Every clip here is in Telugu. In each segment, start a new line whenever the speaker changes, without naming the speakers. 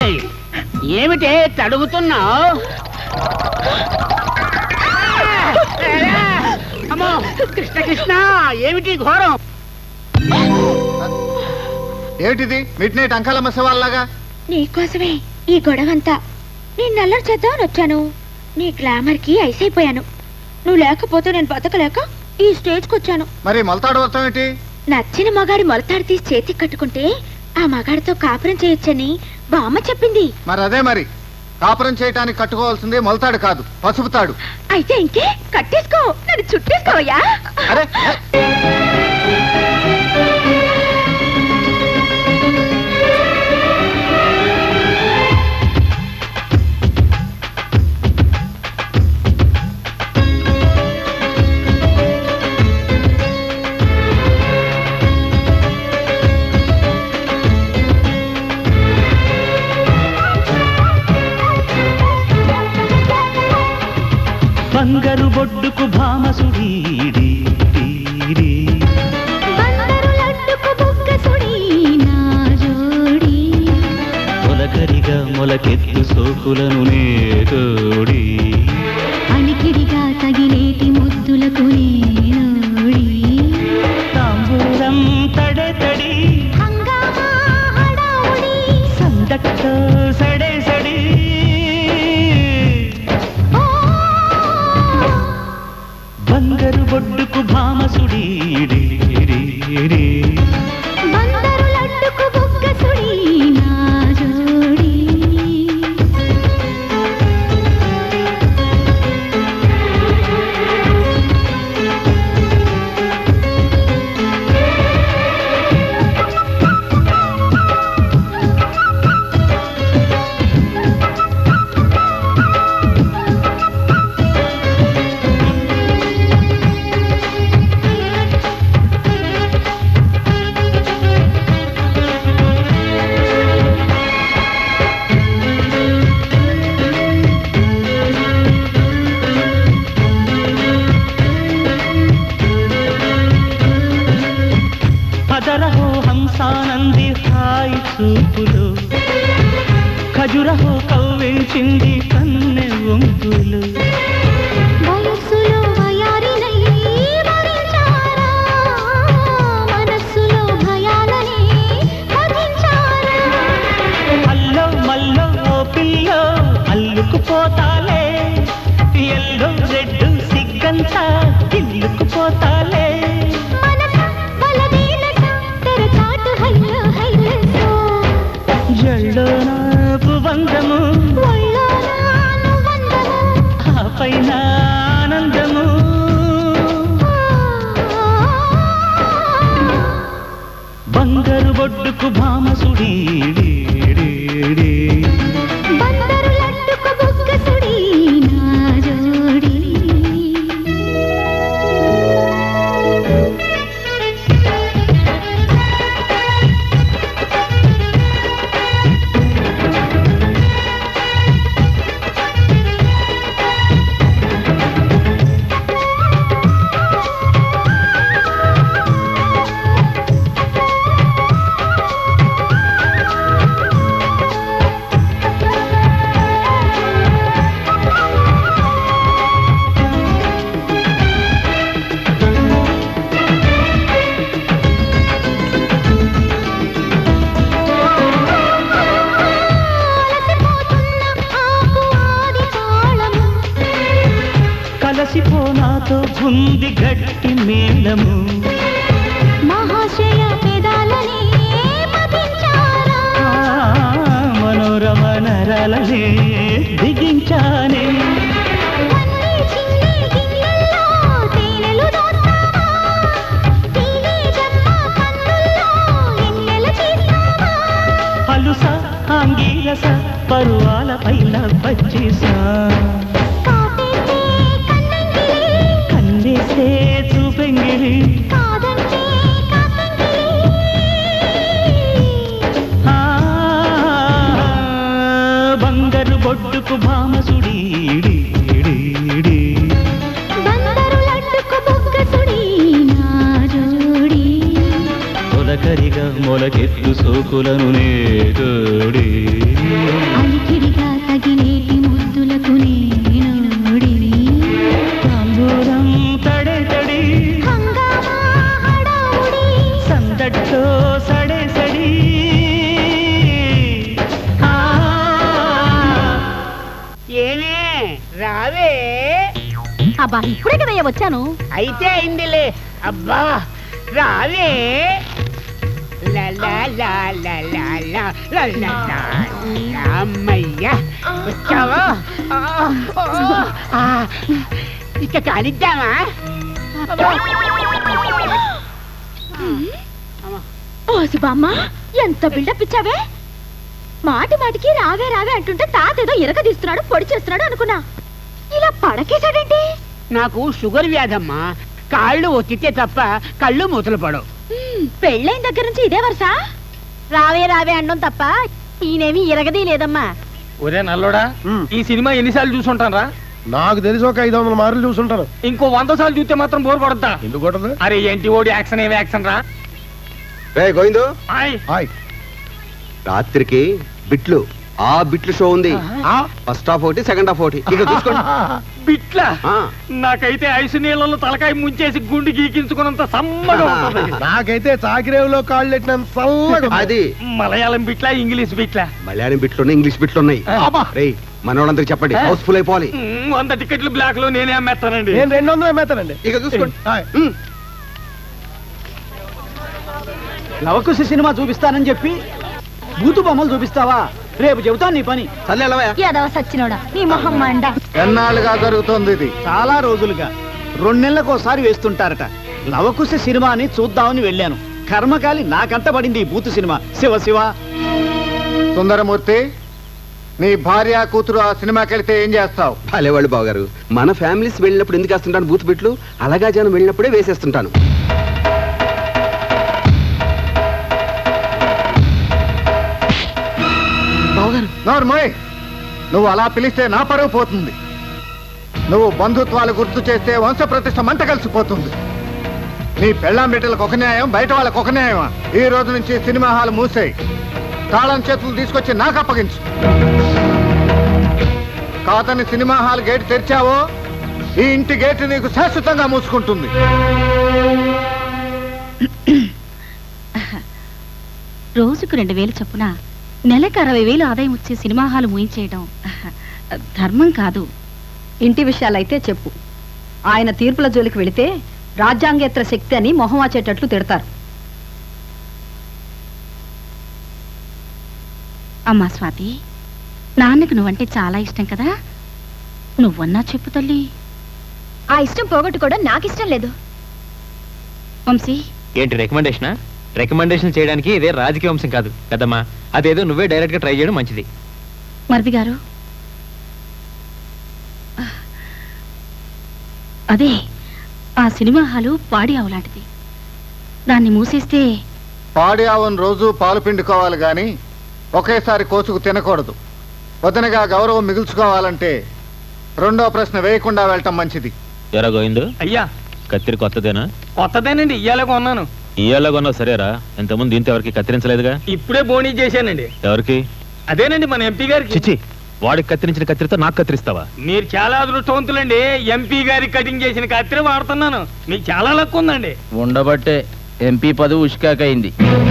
ఏమిటే తడుగుతున్నావు అమ్మో కృష్ణ కృష్ణ ఏమిటి ఘోరం
ఏమిటిది మిడ్ నైట్ అంకాలమ్మ శివాల్లాగా
నీకోసమే ఈ గొడవంతా నేను నల్లరి చేద్దామని వచ్చాను నీ గ్లామర్ కి ఐసైపోయాను నువ్వు లేకపోతే నేను బతకలేక ఈ స్టేజ్కి వచ్చాను
మరి మొలతాడు వస్తాం ఏంటి
నచ్చిన మగాడి మొలతాడు తీసి చేతికి కట్టుకుంటే ఆ మగాడితో కాపురం చేయొచ్చని బామ్మ చెప్పింది
మరి అదే మరి కాపురం చేయటానికి కట్టుకోవాల్సింది మొలతాడు కాదు పసుపు తాడు
అయితే ఇంకే కట్టేసుకో నన్ను చుట్టేసుకోవయ్యా
అరే
బంగారు బొడ్డుకు భామసుడీడి మొలకరిగా మొలకెత్తు సోకులను నేతోడి
అలికిడిగా తగిలేటి ముద్దులకు నేనోడి
తాంబూలం తడే తడి
హంగామా హడావుడి
సందట్తో సడే సడి బంగారు బొడ్డుకు భామసుడీడి
బందరు లడ్డుకు బుగ్గసుడి నా జోడి
పదరహో హంసానంది హాయి చూపులు ఖజురహో కవ్వించింది కన్నె వంపులు
వయస్సులో వయారినై వరించారా మనస్సులో భయాలనే వధించారా
అల్లో మల్లో ఓ పిల్లో అల్లుకుపోతాలే ఎల్లో రెడ్ సిగ్గంతా ఇల్లుకుపోతాలే
మనస బలదీనస తెరచాటు హైలో హైలెస్సో
జల్లో నాకు బంధము
ఒళ్ళో నాను వందము
ఆ పైన ఆనందము బంగారు బొడ్డుకు భామసుడి
బందరు లడ్డుకు బుగ్గసుడి నా జోడి
కలసిపో నాతో ఉంది గట్టి మేళము
మహాశయ పెదాలని మదించారా
ఆ, మనోరమ నరలనే దిగించానే
కన్నీ చిన్ని గిన్నెల్లో తేనెలు దోస్తావా తేనె జమ్మ కన్నుల్లో ఎన్నెల చేస్తావా
అలుస ఆంగీరస పరువాల పైన పచ్చిసా
కాటేసే కన్నంగిలి
కందేసే చూపెంగిలి
కాదంటే కాకంగిలి
ఆ, బంగారు బొడ్డుకు భామసుడి
బందరు లడ్డుకు బుగ్గసుడి నా జోడి
మొలకరిగా మొలకెత్తు సోకులను నేతోడి
అబ్బా ఇప్పుడే కదయ్యా వచ్చాను
అయితే అయిందిలే అబ్బా రావే లా లా లా లా లా లా లా లా లా. అమ్మయ్యా వచ్చావా ఆ, ఆ, ఆ. ఇక కానిద్దామా
ఓసి బామ్మ ఎంత బిల్డప్ ఇచ్చావే మాటి మాటికి రావే రావే అంటుంటే తాత ఏదో ఇరగదీస్తున్నాడు పొడి చేస్తున్నాడు అనుకున్నా ఇలా పడకేశాడేంటి
నాకు షుగర్ వ్యాధమ్మా కాళ్ళు ఒత్తితే తప్ప కళ్ళు మూతలు పడవు
హ్మ్, పెళ్ళైన దగ్గర నుంచి ఇదే వరుస
రావే రావే అండం తప్ప ఈయనేమి ఇరగదీ లేదమ్మా
ఒరే నల్లోడా ఈ సినిమా ఎన్నిసార్లు చూసుంటాను రా
నాకు తెలిసి ఒక ఐదు వందల మార్లు చూసుంటాను
ఇంకో వంద సార్లు చూస్తే మాత్రం బోర్ పడతా
ఎందుకు కొట్టదు
అరే ఏంటి ఓడి యాక్షన్ ఏమి యాక్షన్ రా
రే గోవిందు
ఆయ్.
హాయ్
రాత్రికి బిట్లు ఆ బిట్లు షో ఉంది ఫస్ట్ హాఫ్ ఒకటి సెకండ్ హాఫ్ ఒకటి ఇక చూసుకోండి
బిట్లా
ఆ,
నాకైతే ఐసు నీళ్ళలో తలకాయ ముంచేసి గుండు గీకించుకున్నంత సమ్మగా ఉంటుంది
నాకైతే చాకిరేవులో కాళ్ళు పెట్టినంత చల్లగా ఉంది.
అది
మలయాళం బిట్లా ఇంగ్లీష్ బిట్లా
మలయాళం బిట్లు ఉన్నాయి ఇంగ్లీష్ బిట్లు ఉన్నాయి
అబ్బా.
రే మనోళ్ళందరికి చెప్పండి హౌస్ఫుల్ అయిపోవాలి
మ్, వంద టికెట్లు బ్లాక్ లో నేనే అమ్మేస్తానండి
నేను రెండు వందలు అమ్మేతానండి
ఇక చూసుకోండి
హాయ్.
ఉమ్.
లవకుశ సినిమా చూపిస్తానని చెప్పి బూతు బొమ్మలు చూపిస్తావా రేపు చెబుతాను నీ పని
సర్లే వెళ్ళవయ్యా.
యాదవ సచ్చినోడా నీ మొహం మండ
ఎన్నాళ్ళుగా జరుగుతోంది ఇది
చాలా రోజులుగా రెండు నెలలకు ఒకసారి వేస్తుంటారట లవకుశ సినిమాని చూద్దామని వెళ్ళాను కర్మకాలి నాకంట పడింది ఈ బూతు సినిమా శివ శివ
సుందరమూర్తి నీ భార్య కూతురు ఆ సినిమాకి వెళ్తే ఏం చేస్తావు
భలే వాళ్ళు బావగారు మన ఫ్యామిలీస్ వెళ్ళినప్పుడు ఎందుకు వేస్తుంటాను బూత్ బిట్లు అలాగా జనం వెళ్ళినప్పుడే వేసేస్తుంటాను
నోరు మోయ్ నువ్వు అలా పిలిస్తే నా పరువు పోతుంది నువ్వు బంధుత్వాలు గుర్తు చేస్తే వంశ ప్రతిష్ట మంట కలిసిపోతుంది నీ పెళ్ళాం బిడ్డలకు ఒక న్యాయం బయట వాళ్ళకి ఒక న్యాయమా ఈ రోజు నుంచి సినిమా హాల్ మూసేయి తాళం చేతులు తీసుకొచ్చి నాకు అప్పగించు కాతని సినిమా హాల్ గేట్ తెరిచావో ఈ ఇంటి గేట్ నీకు శాశ్వతంగా మూసుకుంటుంది
రోజుకు రెండు వేలు చొప్పున నెలకు అరవై వేలు ఆదాయం వచ్చే సినిమా హాలు ముయించేయడం ధర్మం కాదు
ఇంటి విషయాలైతే చెప్పు ఆయన తీర్పుల జోలికి వెళితే రాజ్యాంగేతర శక్తి అని మొహం వాచేటట్లు తిడతారు
అమ్మా స్వాతి నాన్నకు నువ్వంటే చాలా ఇష్టం కదా నువ్వన్నా చెప్పు తల్లి
ఆ ఇష్టం పోగొట్టుకోవడం నాకు ఇష్టం లేదు
వంశీ
ఏంటి రికమెండేషనా రికమెండేషన్ చేయడానికి ఇదే రాజకీయ అంశం కాదు కదమ్మా అదేదో నువ్వే డైరెక్ట్ గా ట్రై చేయడం మంచిది
మరిది గారు అదే ఆ సినిమా హాలు పాడి ఆవులాంటిది దాన్ని మూసేస్తే
పాడి ఆవును రోజు పాలు పిండుకోవాలి గాని ఒకేసారి కోసుకు తినకూడదు వదనగా గౌరవం మిగుల్చుకోవాలంటే రెండో ప్రశ్న వేయకుండా వెళ్ళటం మంచిది
ఎరా గోవిందు
అయ్యా
కత్తిరి కొత్తదేనా
కొత్తదేనండి ఇయ్యాలే కొన్నాను
ఇయ్యాల కొన్నావు సరేరా ఇంతకుముందు దీంతో ఎవరికి కత్తిరించలేదుగా
ఇప్పుడే బోనీ చేశానండి
ఎవరికి
అదేనండి మన ఎంపీ గారికి
చిచి వాడికి కత్తిరించిన కత్తిరితో నాకు కత్తిరిస్తావా
మీరు చాలా అదృష్టవంతులండి ఎంపీ గారి కటింగ్ చేసిన కత్తిరి వాడుతున్నాను మీకు చాలా లక్ ఉందండి
ఉండబట్టే ఎంపీ పదవి ఉష్కాకైంది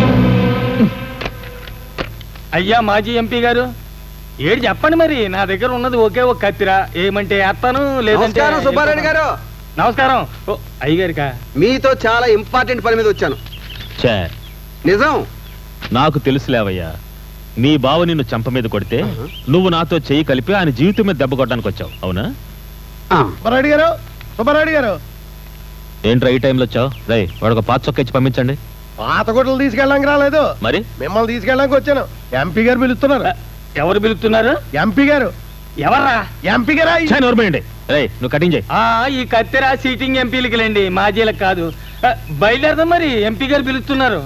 అయ్యా మాజీ ఎంపీ గారు ఏడు చెప్పండి మరి నా దగ్గర ఉన్నది ఒకే ఒక కత్తిరా ఏమంటే వేస్తాను లేదంటే
నమస్కారం సుబ్బారెడ్డి గారు
నమస్కారం ఓ అయ్యగారికా
మీతో చాలా ఇంపార్టెంట్ పని మీద వచ్చాను
చే
నిజం
నాకు తెలుసులేవయ్యా నీ బావ నిన్ను చంప మీద కొడితే నువ్వు నాతో చెయ్యి కలిపి ఆయన జీవితం మీద దెబ్బ కొట్టడానికి వచ్చావు అవునా
ఆ,
సుబ్బారెడ్డి గారు సుబ్బారెడ్డి గారు
ఏంట్రా ఈ టైంలో వచ్చావు రై వాడు ఒక పాత చొక్క ఇచ్చి పంపించండి
పాత గుడ్డలు తీసుకెళ్ళడానికి రాలేదు
మరి
మిమ్మల్ని తీసుకెళ్ళడానికి వచ్చాను ఎంపీ గారు పిలుస్తున్నారు
ఎవరు పిలుస్తున్నారు
ఎంపీ గారు
ఎవర్రా
ఎంపీ గారా
ఛే, నోర్మేయండి రే నువ్వు కటింగ్ చేయి
ఆ ఈ కత్తెర సీటింగ్ ఎంపీలకి లేండి మాజీలకు కాదు ఆ, బయలుదేరదాం మరి ఎంపీ గారు పిలుస్తున్నారు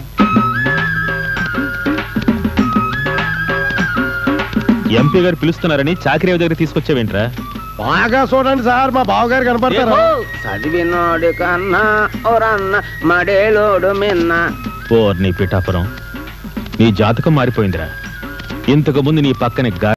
ఎంపీ గారు పిలుస్తున్నారని చాకరీ దగ్గర తీసుకొచ్చావేంట్రా
బాగా చూడండి సార్ మా బావగారు కనపడతారు
చదివినోడు కన్నా ఓరన్న మడేలోడు మిన్న
ఓ నీ పిఠాపురం నీ జాతకం మారిపోయిందిరా ఇంతకు ముందు నీ పక్కనే గా